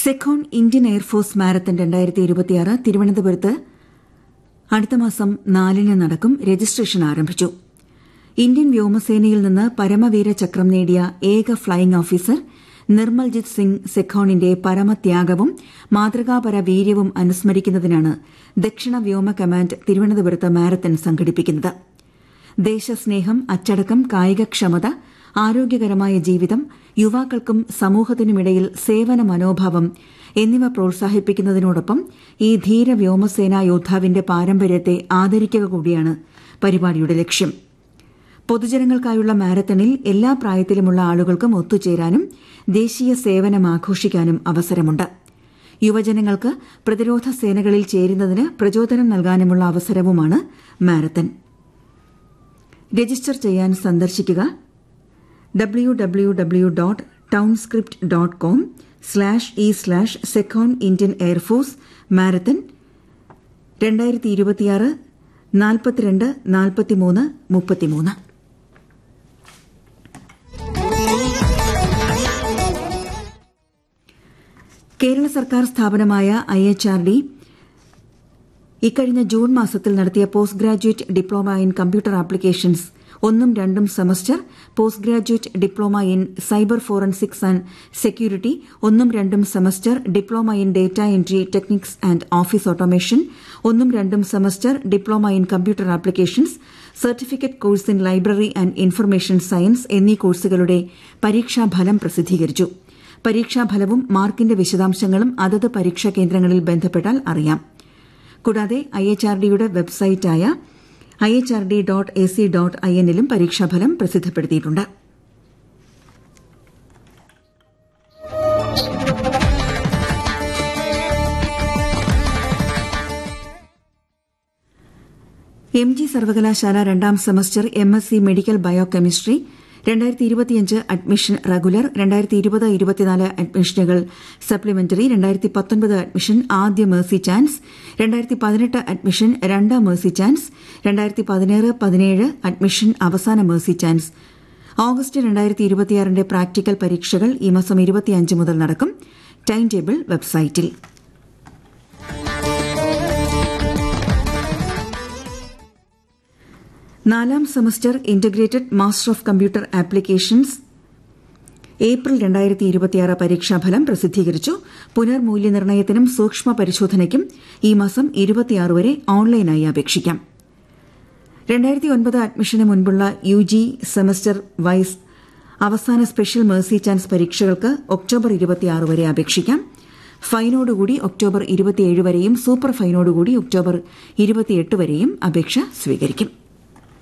Sekhon Indian air force marathon രണ്ടായിരത്തി ഇരുപത്തിയാറ് തിരുവനന്തപുരത്ത് അടുത്ത മാസം നാലിന് നടക്കും രജിസ്ട്രേഷൻ ആരംഭിച്ചു ഇന്ത്യൻ വ്യോമസേനയിൽ നിന്ന് പരമവീര ചക്രം നേടിയ ഏക ഫ്ളൈയിംഗ് ഓഫീസർ നിർമ്മൽജിത് സിംഗ് സെഖോണിന്റെ പരമത്യാഗവും മാതൃകാപര വീര്യവും അനുസ്മരിക്കുന്നതിനാണ് ദക്ഷിണ വ്യോമ കമാൻഡ് തിരുവനന്തപുരത്ത് മാരത്തൺ സംഘടിപ്പിക്കുന്നത് ദേശസ്നേഹം അച്ചടക്കം കായികക്ഷമത ആരോഗ്യകരമായ ജീവിതം യുവാക്കൾക്കും സമൂഹത്തിനുമിടയിൽ സേവന മനോഭാവം എന്നിവ പ്രോത്സാഹിപ്പിക്കുന്നതിനോടൊപ്പം ഈ ധീര വ്യോമസേനാ യോദ്ധാവിന്റെ പാരമ്പര്യത്തെ ആദരിക്കുക കൂടിയാണ് പരിപാടിയുടെ ലക്ഷ്യം പൊതുജനങ്ങൾക്കായുള്ള മാരത്തണിൽ എല്ലാ പ്രായത്തിലുമുള്ള ആളുകൾക്കും ഒത്തുചേരാനും ദേശീയ സേവനം ആഘോഷിക്കാനും അവസരമുണ്ട് യുവജനങ്ങൾക്ക് പ്രതിരോധ സേനകളിൽ ചേരുന്നതിന് പ്രചോദനം നൽകാനുമുള്ള അവസരവുമാണ് മാരത്തൺ രജിസ്റ്റർ ചെയ്യാൻ സന്ദർശിക്കുക W W W dot Townscript dot com slash E slash Sekhon Indian air force marathon രണ്ടായിരത്തി ഇരുപത്തിയാറ് നാൽപ്പത്തിരണ്ട് നാൽപ്പത്തിമൂന്ന് മുപ്പത്തിമൂന്ന് കേരള സർക്കാർ സ്ഥാപനമായ ഐ എച്ച് ആർ ഡി ഇക്കഴിഞ്ഞ ജൂൺ മാസത്തിൽ നടത്തിയ post graduate diploma in computer applications ഒന്നും രണ്ടും semester post graduate diploma in cyber forensics and security ഒന്നും രണ്ടും semester diploma in data entry techniques and office automation ഒന്നും രണ്ടും semester diploma in computer applications certificate course in library and information science എന്നീ കോഴ്സുകളുടെ പരീക്ഷാഫലം പ്രസിദ്ധീകരിച്ചു പരീക്ഷാഫലവും മാർക്കിന്റെ വിശദാംശങ്ങളും അതത് പരീക്ഷാ കേന്ദ്രങ്ങളിൽ ബന്ധപ്പെട്ടാൽ അറിയാം കൂടാതെ ഐ എച്ച് ആർ ഡിയുടെ വെബ്സൈറ്റായ I H R D dot A C dot I എന്നിലും പരീക്ഷാഫലം പ്രസിദ്ധപ്പെടുത്തിയിട്ടുണ്ട് എം ജി സർവകലാശാല രണ്ടാം semester M S C medical biochemistry രണ്ടായിരത്തി ഇരുപത്തിയഞ്ച് അഡ്മിഷൻ റെഗുലർ രണ്ടായിരത്തി ഇരുപത് ഇരുപത്തിനാല് അഡ്മിഷനുകൾ സപ്ലിമെന്ററി രണ്ടായിരത്തി പത്തൊൻപത് അഡ്മിഷൻ ആദ്യ മേഴ്സി ചാൻസ് രണ്ടായിരത്തി പതിനെട്ട് അഡ്മിഷൻ രണ്ടാം മേഴ്സി ചാൻസ് രണ്ടായിരത്തി പതിനേഴ് പതിനേഴ് അഡ്മിഷൻ അവസാന മേഴ്സി ചാൻസ് ഓഗസ്റ്റ് രണ്ടായിരത്തി ഇരുപത്തിയാറിന്റെ പ്രാക്ടിക്കൽ പരീക്ഷകൾ ഈ മാസം ഇരുപത്തിയഞ്ച് മുതൽ നടക്കും ടൈം ടേബിൾ വെബ്സൈറ്റിൽ നാലാം semester integrated master of computer applications April രണ്ടായിരത്തി ഇരുപത്തിയാറ് പരീക്ഷാഫലം പ്രസിദ്ധീകരിച്ചു പുനർമൂല്യനിർണ്ണയത്തിനും സൂക്ഷ്മ പരിശോധനയ്ക്കും ഈ മാസം ഇരുപത്തിയാറ് വരെ ഓൺലൈനായി അപേക്ഷിക്കാം രണ്ടായിരത്തി ഒൻപത് അഡ്മിഷന് മുൻപുള്ള യു ജി സെമസ്റ്റർ വൈസ് അവസാന സ്പെഷ്യൽ മേഴ്സി ചാൻസ് പരീക്ഷകൾക്ക് ഒക്ടോബർ ഇരുപത്തിയാറ് വരെ അപേക്ഷിക്കാം ഫൈനോടുകൂടി ഒക്ടോബർ ഇരുപത്തിയേഴ് വരെയും സൂപ്പർ ഫൈനോടുകൂടി ഒക്ടോബർ ഇരുപത്തിയെട്ട് വരെയും അപേക്ഷ സ്വീകരിക്കും